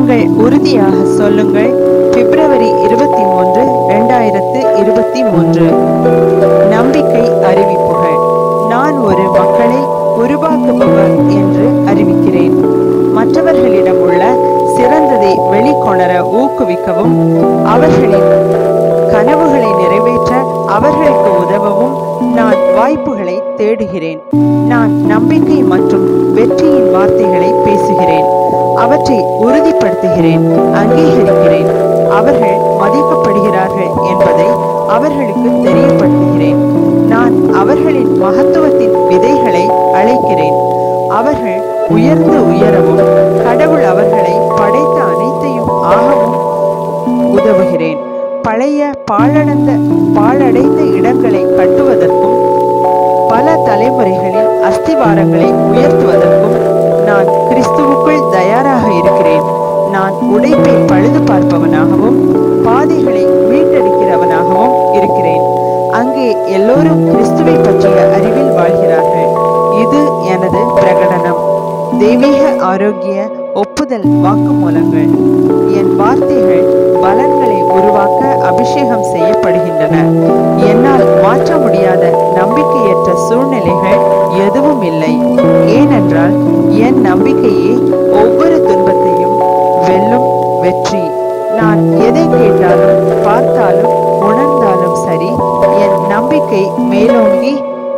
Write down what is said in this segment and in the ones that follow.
நீங்கள் உறுதியாக சொல்லுங்கள் பிப்ரவரி இருபத்தி மூன்று ரெண்டாயிரத்து இருபத்தி மூன்று நம்பிக்கை அறிவிப்புகள் நான் ஒரு மக்களை உருவாக்குபவர் என்று அறிவிக்கிறேன் மற்றவர்களிடம் உள்ள சிறந்ததை வெளிக்கொணர ஊக்குவிக்கவும் அவர்களின் கனவுகளை நிறைவேற்ற அவர்களுக்கு உதவவும் நான் வாய்ப்புகளை தேடுகிறேன் நான் நம்பிக்கை மற்றும் வெற்றியின் வார்த்தைகளை பேசுகிறேன் அவற்றை உறுதிப்படுத்துகிறேன் அங்கீகரிக்கிறேன் அவர்கள் மதிக்கப்படுகிறார்கள் என்பதை அவர்களுக்கு தெரியப்படுத்துகிறேன் நான் அவர்களின் மகத்துவத்தின் விதைகளை அழைக்கிறேன் அவர்கள் உயர்ந்து உயரவும் கடவுள் அவர்களை படைத்த அனைத்தையும் ஆகவும் உதவுகிறேன் பழைய பாழடைந்த பாழடைந்த இடங்களை கட்டுவதற்கும் பல தலைமுறைகளின் அஸ்திவாரங்களை உயர்த்துவதற்கும் நான் கிறிஸ்துவுக்குள் தயாராக இருக்கிறேன் நான் உடைப்பை பழுது பார்ப்பவனாகவும் பாதைகளை மீட்டெடுக்கிறவனாகவும் இருக்கிறேன் அங்கே எல்லோரும் கிறிஸ்துவை பற்றிய அறிவில் வாழ்கிறார்கள் இது எனது பிரகடனம் தெய்வீக ஆரோக்கிய ஒப்புதல் வாக்குமூலங்கள் என் வார்த்தைகள் பலன்களை உருவாக்க அபிஷேகம் செய்யப்படுகின்றன என்னால் மாற்ற முடியாத நம்பிக்கையற்ற சூழ்நிலைகள் எதுவும் இல்லை ஏனென்றால் என் நம்பிக்கையே ஒவ்வொரு துன்பத்தையும் வெல்லும் வெற்றி நான் எதை கேட்டாலும் பார்த்தாலும் உணர்ந்தாலும் சரி என் நம்பிக்கை மேலோங்கி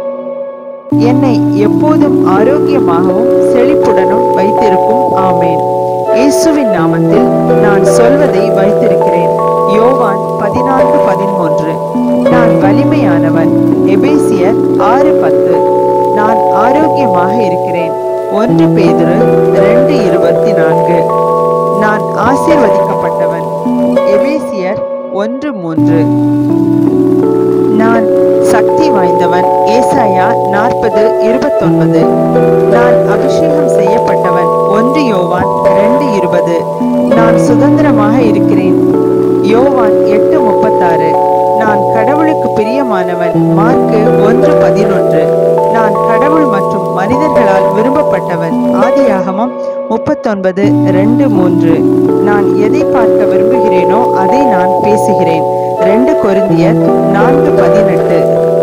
என்னை எப்போதும் ஆரோக்கியமாகவும் செழிப்புடனும் வைத்திருக்கும் ஆமேன் இயேசுவின் நாமத்தில் நான் சொல்வதை வைத்திருக்கிறேன் யோவான் பதினான்கு பதிமூன்று நான் வலிமையானவன் எபேசியர் ஆறு பத்து நான் ஆரோக்கியமாக இருக்கிறேன் ஒன்று பேதுரு ரெண்டு இருபத்தி நான்கு நான் ஆசீர்வதிக்கப்பட்டவன் எபேசியர் ஒன்று மூன்று நான் சக்தி வாய்ந்தவன் ஏசாயா நாற்பது இருபத்தொன்பது நான் அபிஷேகம் செய்யப்பட்டவன் ஒன்று யோவான் ரெண்டு இருபது நான் சுதந்திரமாக இருக்கிறேன் யோவான் எட்டு முப்பத்தாறு நான் கடவுளுக்கு பிரியமானவன் மார்க்கு ஒன்று பதினொன்று நான் கடவுள் மற்றும் மனிதர்களால் விரும்பப்பட்டவன் ஆதியாகமம் முப்பத்தொன்பது ரெண்டு மூன்று நான் எதை பார்க்க விரும்புகிறேனோ அதை நான் பேசுகிறேன் ரெண்டு கொரிந்தியர் நான்கு பதினெட்டு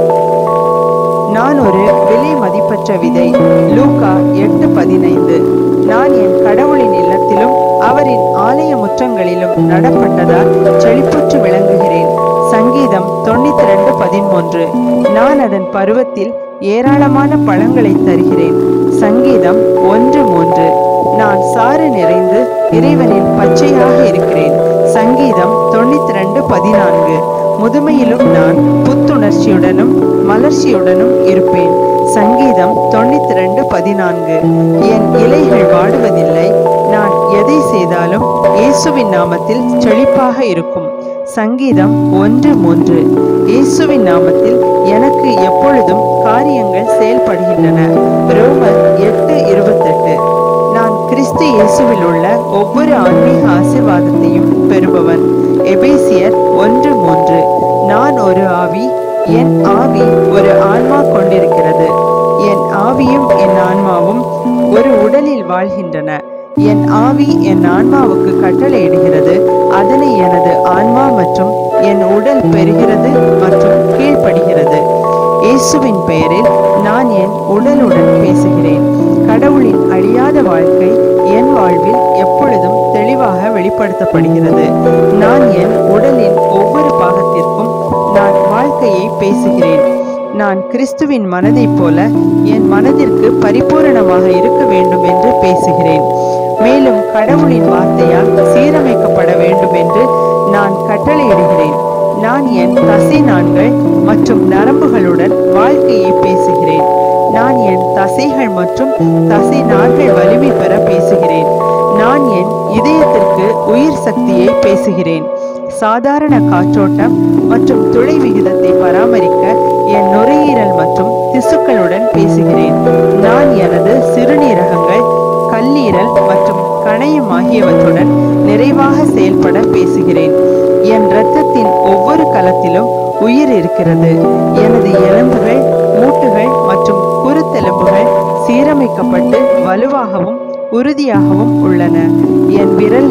நான் ஒரு விலை மதிப்பற்ற விதை லூகா எட்டு பதினைந்து நான் என் கடவுளின் இல்லத்திலும் அவரின் ஆலய முற்றங்களிலும் நடப்பட்டதால் செழிப்புற்று விளங்குகிறேன் சங்கீதம் தொண்ணூத்தி ரெண்டு பதிமூன்று நான் அதன் பருவத்தில் ஏராளமான பழங்களை தருகிறேன் சங்கீதம் ஒன்று மூன்று நான் சாறு நிறைந்து இறைவனில் பச்சையாக இருக்கிறேன் சங்கீதம் தொண்ணூத்தி ரெண்டு பதினான்கு முதுமையிலும் நான் புத்துணர்ச்சியுடனும் மலர்ச்சியுடனும் இருப்பேன் சங்கீதம் தொண்ணூத்தி ரெண்டு பதினான்கு என் இலைகள் வாடுவதில்லை நான் எதை செய்தாலும் இயேசுவின் நாமத்தில் செழிப்பாக இருக்கும் சங்கீதம் ஒன்று மூன்று இயேசுவின் நாமத்தில் எனக்கு எப்பொழுதும் காரியங்கள் செயல்படுகின்றன ரோமர் எட்டு இருபத்தெட்டு நான் கிறிஸ்து இயேசுவில் உள்ள ஒவ்வொரு ஆன்மீக ஆசிர்வாதத்தையும் பெறுபவன் எபேசியர் ஒன்று மூன்று நான் ஒரு ஆவி என் ஆவி ஒரு ஆன்மா கொண்டிருக்கிறது என் ஆவியும் என் ஆன்மாவும் ஒரு உடலில் வாழ்கின்றன என் ஆவி என் ஆன்மாவுக்கு கட்டளையிடுகிறது அதனை எனது ஆன்மா மற்றும் என் உடல் பெறுகிறது மற்றும் கீழ்ப்படுகிறது இயேசுவின் பெயரில் நான் என் உடலுடன் பேசுகிறேன் கடவுளின் அழியாத வாழ்க்கை என் வாழ்வில் எப்பொழுதும் தெளிவாக வெளிப்படுத்தப்படுகிறது நான் என் உடலின் ஒவ்வொரு பாகத்திற்கும் நான் வாழ்க்கையை பேசுகிறேன் நான் கிறிஸ்துவின் மனதைப் போல என் மனதிற்கு பரிபூரணமாக இருக்க வேண்டும் என்று பேசுகிறேன் மேலும் கடவுளின் வார்த்தையால் சீரமைக்கப்பட வேண்டும் என்று நான் கட்டளையிடுகிறேன் நான் என் தசை நான்கள் மற்றும் நரம்புகளுடன் வாழ்க்கையை பேசுகிறேன் நான் என் தசைகள் மற்றும் தசை நார்கள் வலிமை பெற பேசுகிறேன் நான் என் இதயத்திற்கு உயிர் சக்தியை பேசுகிறேன் சாதாரண காற்றோட்டம் மற்றும் துளை விகிதத்தை பராமரிக்க என் நுரையீரல் மற்றும் திசுக்களுடன் பேசுகிறேன் நான் எனது சிறுநீரகங்கள் கல்லீரல் மற்றும் கணையம் ஆகியவற்றுடன் நிறைவாக செயல்பட பேசுகிறேன் என் இரத்தத்தின் ஒவ்வொரு கலத்திலும் உயிர் இருக்கிறது எனது எலும்புகள் மூட்டுகள் மற்றும் குருத்தெலும்புகள் சீரமைக்கப்பட்டு வலுவாகவும் உறுதியாகவும் உள்ளன என் விரல்கள்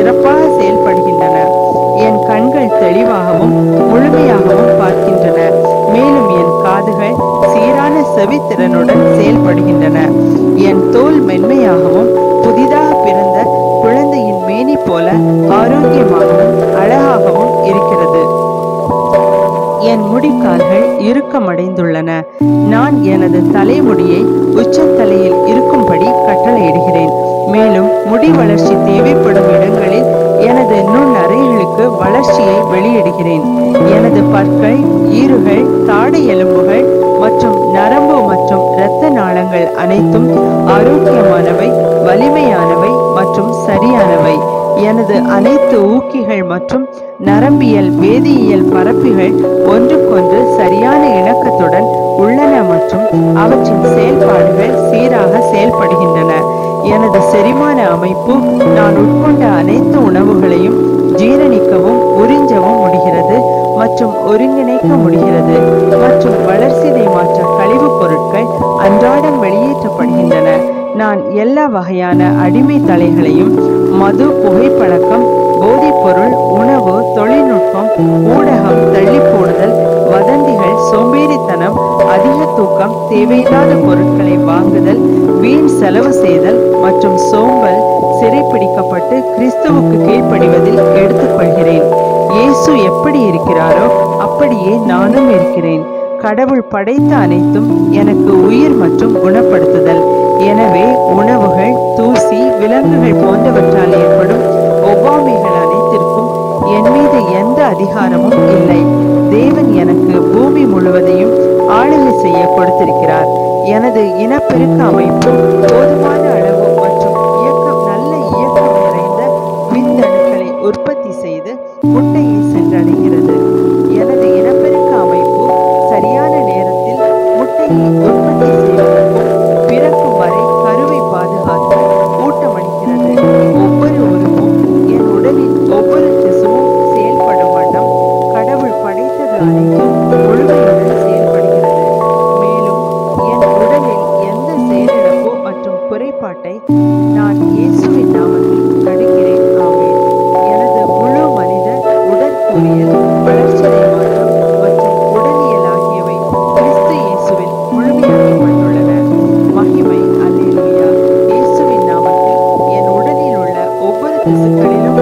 சிறப்பாக செயல்படுகின்றன என் கண்கள் தெளிவாகவும் முழுமையாகவும் பார்க்கின்றன மேலும் என் காதுகள் சீரான செவித்திறனுடன் செயல்படுகின்றன என் தோல் மென்மையாகவும் புதிதாக பிறந்த குழந்தையின் மேனி போல ஆரோக்கியமாகவும் அழகாகவும் இருக்கிறது என் முடிக்கால்கள் இறுக்கமடைந்துள்ளன நான் எனது தலைமுடியை உச்சத்தலையில் இருக்கும்படி கட்டளையிடுகிறேன் மேலும் முடி வளர்ச்சி தேவைப்படும் இடங்களில் எனது நுண்ணறைகளுக்கு வளர்ச்சியை வெளியிடுகிறேன் எனது பற்கள் ஈறுகள் தாடை எலும்புகள் மற்றும் நரம்பு மற்றும் இரத்த நாளங்கள் அனைத்தும் ஆரோக்கியமானவை வலிமையானவை மற்றும் சரியானவை எனது அனைத்து ஊக்கிகள் மற்றும் நரம்பியல் வேதியியல் பரப்பிகள் ஒன்றுக்கொன்று சரியான இணக்கத்துடன் உள்ளன மற்றும் அவற்றின் செயல்பாடுகள் சீராக செயல்படுகின்றன எனது செரிமான அமைப்பு நான் உட்கொண்ட அனைத்து உணவுகளையும் ஜீரணிக்கவும் உறிஞ்சவும் முடிகிறது மற்றும் ஒருங்கிணைக்க முடிகிறது மற்றும் வளர்சிதை மாற்ற கழிவுப் பொருட்கள் அன்றாடம் வெளியேற்றப்படுகின்றன நான் எல்லா வகையான அடிமை தலைகளையும் மது புகைப்பழக்கம் போதைப்பொருள் உணவு தொழில்நுட்பம் ஊடகம் தள்ளி போடுதல் வதந்திகள் சோம்பேறித்தனம் அதிக தூக்கம் தேவையில்லாத பொருட்களை வாங்குதல் வீண் செலவு செய்தல் மற்றும் சோம்பல் சிறைப்பிடிக்கப்பட்டு கிறிஸ்துவுக்கு கீழ்ப்படிவதில் எடுத்துக்கொள்கிறேன் இயேசு எப்படி இருக்கிறாரோ அப்படியே நானும் இருக்கிறேன் கடவுள் படைத்த அனைத்தும் எனக்கு உயிர் மற்றும் குணப்படுத்துதல் எனவே உணவுகள் தூசி விலங்குகள் போன்றவற்றால் ஏற்படும் ஒவ்வாமைகள் அனைத்திற்கும் என் மீது எந்த அதிகாரமும் இல்லை தேவன் எனக்கு பூமி முழுவதையும் ஆளுகை செய்ய கொடுத்திருக்கிறார் எனது இனப்பெருக்க அமைப்பு போதுமான அளவு மற்றும் இயக்கம் நல்ல இயக்கம் நிறைந்த விந்தணுக்களை உற்பத்தி செய்து முட்டையை சென்றடைகிறது எனது இனப்பெருக்க அமைப்பு சரியான நேரத்தில் முட்டையை உற்பத்தி செய்வதற்கும் பிறக்கும் வரை கருவை பாதுகாத்து ஊட்டமளிக்கிறது ஒவ்வொரு உறுப்பும் என் உடலின் ஒவ்வொரு திசுவும் செயல்படும் வண்ணம் கடவுள் படைத்தது அனைத்தும் முழுமையுடன் செயல்படுகிறது மேலும் என் உடலில் எந்த செயலிழப்பு மற்றும் குறைபாட்டை நான் இயேசுவின் நாமத்தில் தடுக்கிறேன் ஆமென் எனது முழு மனித உடற்கூறியல் வளர்ச்சிதை மாற்றம் மற்றும் உடலியல் ஆகியவை கிறிஸ்து இயேசுவில் முழுமையாக்கப்பட்டுள்ளன மகிமை அல்லேலூயா இயேசுவின் நாமத்தில் என் உடலில் உள்ள ஒவ்வொரு திசுக்களிலும்